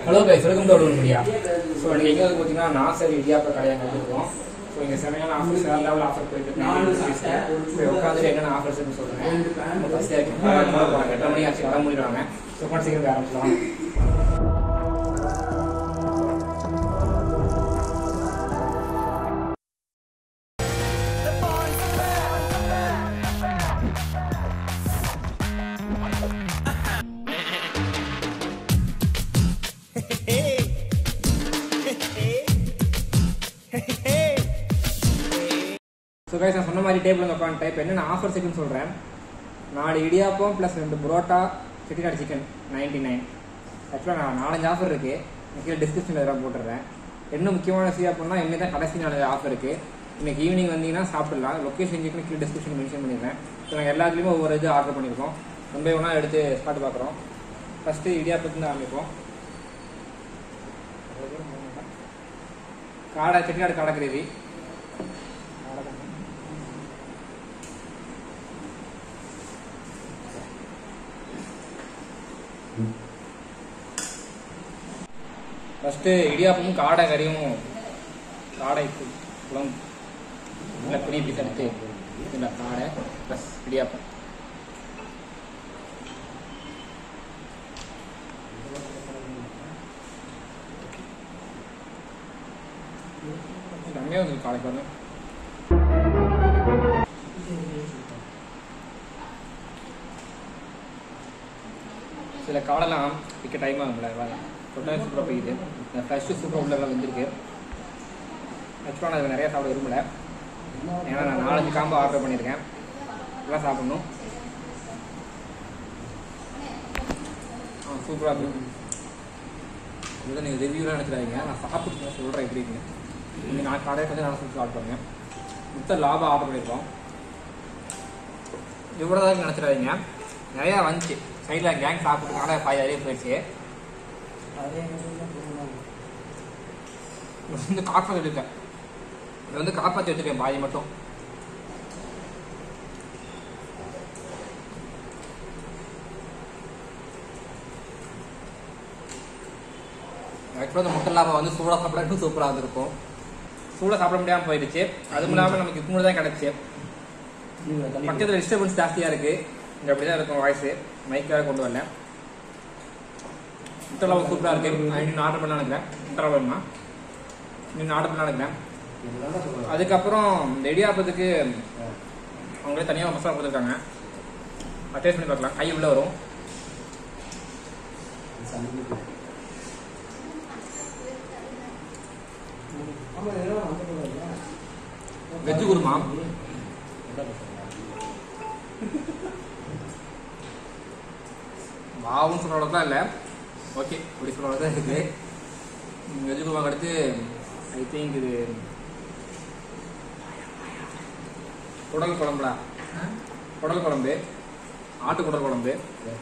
hello guys welcome to ஒரு media so நீங்கள் எங்கே வந்து பார்த்தீங்கன்னா நாசர் இடியாப்ப கடையாக வந்துருக்கோம் ஸோ இங்கே செமையான ஆஃபர்ஸ் வேறு லெவல் ஆஃபர் போயிட்டு இருக்கு உட்காந்துட்டு என்னென்ன ஆஃபர்ஸ் சொல்லுங்கள் ஃபஸ்ட் போகிறாங்க எட்டரை மணி ஆச்சு வர முடிடுவாங்க ஸோ கொஞ்சம் சீக்கிரம் ஆரம்பிக்கலாம் ஸோ கைஸ் நான் சொன்ன மாதிரி டேபிள் உட்காந்துட்டேன் இப்போ என்னென்ன ஆஃபர்ஸ் இருக்குன்னு சொல்கிறேன் நாலு இடியாப்பம் ப்ளஸ் ரெண்டு parotta Chettinad chicken ninety nine ஆக்சுவலாக நான் நாலஞ்சு ஆஃபர் இருக்குது கீழே டிஸ்கிரிப்ஷனில் இதெல்லாம் போட்டுடுறேன் என்ன முக்கியமான விஷயம் அப்படின்னா இன்னைக்கு தான் கடைசி நாலு ஆஃபர் இருக்குது இன்னைக்கு ஈவினிங் வந்தீங்கன்னா சாப்பிடலாம் லொக்கேஷன் செக் கீழே டிஸ்கிரிப்ஷன் மென்ஷன் பண்ணிடுறேன் ஸோ நாங்கள் எல்லாத்துலேயுமே ஒவ்வொரு இது ஆர்டர் பண்ணியிருக்கோம் ரொம்ப ஒன்றா எடுத்து ஸ்டார்ட் பார்க்குறோம் ஃபஸ்ட்டு இடியாப்பத்துலேருந்து ஆரம்பிப்போம் காடை செட்டிநாடு காடை கிரேவி ஃபஸ்ட்டு இடியாப்பமும் காடை கறியும் காடை கு- குழம்பு நல்ல பெரிய பீஸ் எடுத்து இந்த காடை ப்ளஸ் இடியாப்பம் கம்மியாக வந்து காடை பாருங்க சில காடெல்லாம் விற்க டைம் ஆகும்ல கொட்டாய் சூப்பராக போயிடுது இந்த ஃப்ரெஷ்ஷு சூப்பராக உள்ள வந்துருக்கு ஆக்சுவலாக நான் இதை நிறையா சாப்பிட விரும்பல ஏன்னா நான் நாலஞ்சு காம்போ ஆர்டர் பண்ணியிருக்கேன் எல்லாம் சாப்பிடணும் ஆ சூப்பராக இருக்கு இதை நீங்கள் ரிவ்யூலாம் நினச்சிடாதீங்க நான் சாப்பிட்டு நான் சொல்கிறேன் எப்படி இருக்குன்னு நீங்கள் நான் கடையை கொஞ்சம் நான் சொல்லி சாப்பிட்டு பாருங்க மொத்த லாபம் ஆர்டர் பண்ணியிருக்கோம் இவ்வளோ தான் நினச்சிடாதீங்க நிறையா வந்துச்சு சைடில் கேங் சாப்பிட்றதுனால பாய் அறிய போயிடுச்சு இது வந்து காப்பாற்றி வச்சுருக்கேன் இது வந்து காப்பாற்றி வச்சுருக்கேன் பாய் மட்டும் ஆக்சுவலாக இந்த முட்டை லாபம் வந்து சூடாக சாப்பிட இன்னும் சூப்பராக இருந்திருக்கும் சூடாக சாப்பிட முடியாமல் போயிடுச்சு அதுவும் இல்லாமல் நமக்கு இது தான் கிடச்சி பக்கத்தில் டிஸ்டர்பன்ஸ் ஜாஸ்தியாக இருக்கு இங்கே அப்படி தான் இருக்கும் வாய்ஸு மைக் வேறு கொண்டு வரல முட்டை சூப்பராக இருக்கு நான் இன்னும் ஆர்டர் பண்ண நினைக்கிறேன் முட்டை வேணுமா இன்னும் ஆர்டர் பண்ண நினைக்கிறேன் அதுக்கப்புறம் இந்த இடியாப்பத்துக்கு அவங்களே தனியாக மசாலா கொடுத்துருக்காங்க டேஸ்ட் பண்ணி பார்க்கலாம் கை உள்ள வரும் வெஜ்ஜு குருமா வாவும் சொல்கிற அளவுக்கு இல்லை ஓகே இப்படி சொல்கிற அளவுக்கு தான் இருக்குது வெஜ்ஜு குருமாக்கு அடுத்து ஐ திங்க் இது குடல் குழம்புடா குடல் குழம்பு ஆட்டு குடல் குழம்பு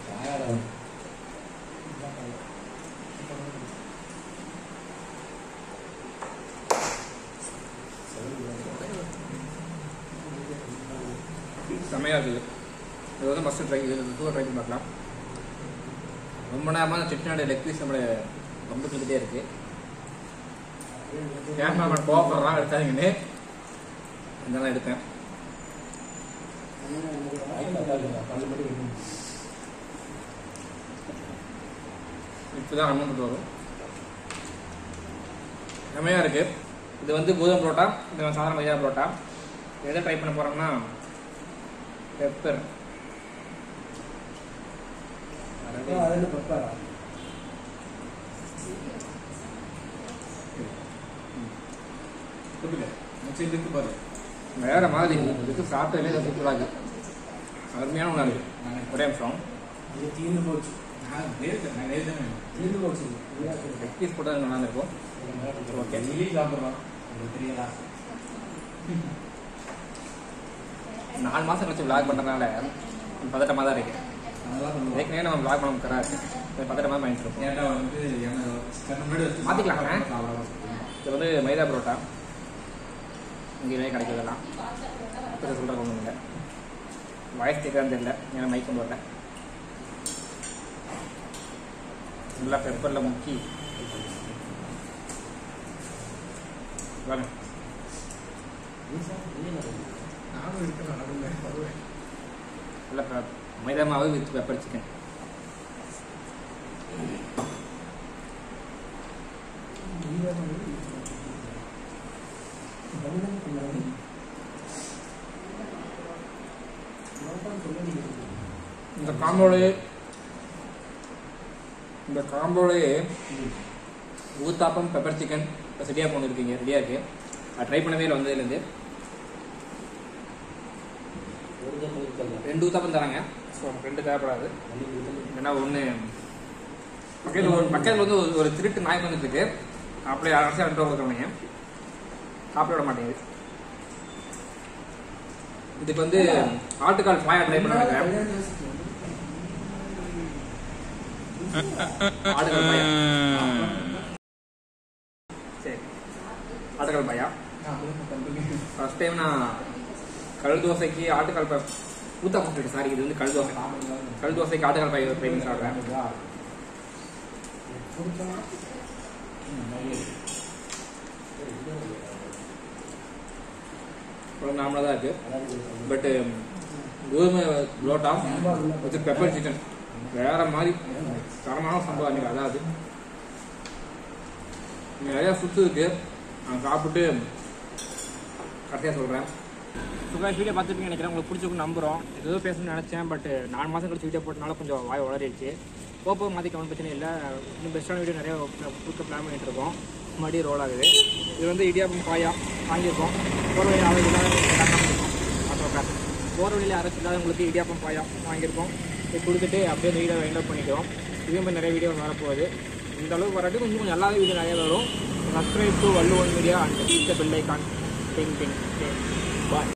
செம்மையாக இருக்குது இது வந்து மஸ்ட் ட்ரை இது டூர் ட்ரை பண்ணி பார்க்கலாம் ரொம்ப நேரமாக அந்த செட்டிநாடு லெக் பீஸ் நம்மளை ரொம்ப தூக்கிட்டே இருக்கு கேமராமேன் கோவப்படுறான் எடுத்தாங்கன்னு இதெல்லாம் எடுத்தேன் இப்போதான் அமௌண்ட் வரும் செம்மையாக இருக்கு இது வந்து கோதுமை புரோட்டா இது வந்து சாதாரண மைதா புரோட்டா எதை ட்ரை பண்ண போகிறோம்னா பெப்பர் வேற மாதிரி இதுக்கு சாப்பிட்டதுலேயே சூப்பராக இருக்கு அருமையான ஒன்றா இருக்கு ஒரே நிமிஷம் லெக் பீஸ் போட்டால் நல்லா இருக்கும் ஓகே நாலு மாதம் கழிச்சு விளாக் பண்ணுறதுனால பதட்டமாக தான் இருக்கு ஏற்கனவே நம்ம விளாக் பண்ண கரா இருக்கு பதட்டமாக மைண்ட் இருக்கும் மாற்றிக்கலாங்க இது வந்து மைதா புரோட்டா இங்கேயே கிடைக்கிறதெல்லாம் இப்போ சொல்கிற ஒன்றும் இல்லை வாய்ஸ் கேட்கறான்னு தெரியல ஏன்னா மைக் கொண்டு வரல நல்லா பெப்பரில் முக்கி வரேன் நானும் இருக்கேன் நடுவில் வருவேன் இல்லை மைதா மாவு வித் பெப்பர் சிக்கன் இந்த காம்போலே இந்த காம்போலே uttapam pepper chicken plus idiyappam ஒன்று இருக்கீங்க ரெடியாக இருக்கு அது ட்ரை பண்ணவே இல்லை வந்ததுலேருந்து ரெண்டு ஊத்தாப்பம் தராங்க ஸோ நமக்கு ரெண்டு தேவைப்படாது ஏன்னா ஒன்று பக்கத்தில் ஒரு பக்கத்தில் வந்து ஒரு- ஒரு திருட்டு நாய் வந்துட்டு இருக்கு அப்படியே அரசு ரெண்டு ரூபா கொடுக்குறவங்க சாப்பிட விட மாட்டேங்குது இதுக்கு வந்து ஆட்டுக்கால் பாயா ட்ரை பண்ண நினைக்கிறேன் ஆட்டுக்கால் பாயா சரி ஆட்டுக்கால் பாயா ஃபர்ஸ்ட் டைம் நான் கல் தோசைக்கு ஆட்டுக்கால் பாய் ஊத்தாப்பம் சொல்லிட்டு சாரி இது வந்து கல் தோசை கல் தோசைக்கு ஆட்டுக்கால் பாய் ட்ரை பண்ணி சாப்பிட்றேன் அப்புறம் நார்மலாக தான் இருக்கு பட்டு கோதுமை புரோட்டா வித் பெப்பர் சிக்கன் வேற மாதிரி தரமான சம்பவம் அன்னைக்கு அதாவது இங்கே நிறையா ஃபுட்ஸ் இருக்கு நான் சாப்பிட்டு கரெக்டாக சொல்கிறேன் சுகாஷ் வீடியோ பார்த்துட்டு நினைக்கிறேன் உங்களுக்கு பிடிச்சிருக்குன்னு நம்புகிறோம் ஏதோ பேசணும்னு நினச்சேன் பட் நாலு மாதம் கழிச்சு வீடியோ போட்டனால கொஞ்சம் வாய் வளரிடுச்சு போப்போ மாற்றி கவனம் பிரச்சனை இல்லை இன்னும் பெஸ்ட்டான வீடியோ நிறைய புதுக்க பிளான் பண்ணிட்டு இருக்கோம் மறுபடியும் ரோல் ஆகுது இது வந்து இடியாப்பம் பாயா வாங்கியிருக்கோம் போகிற வழியில் அரைச்சி இல்லாத போகிற வழியில் அரைச்சி இல்லாதவங்களுக்கு இடியாப்பம் பாயா வாங்கியிருக்கோம் இது கொடுத்துட்டு அப்படியே இந்த வீடியோ வைண்ட் அப் பண்ணிக்கிறோம் இதே மாதிரி நிறைய வீடியோ வரப்போகுது இந்த அளவுக்கு வராட்டி கொஞ்சம் கொஞ்சம் நல்லாத வீடியோ நிறைய வரும் subscribe to Valluvan media and bell icon ding ding bye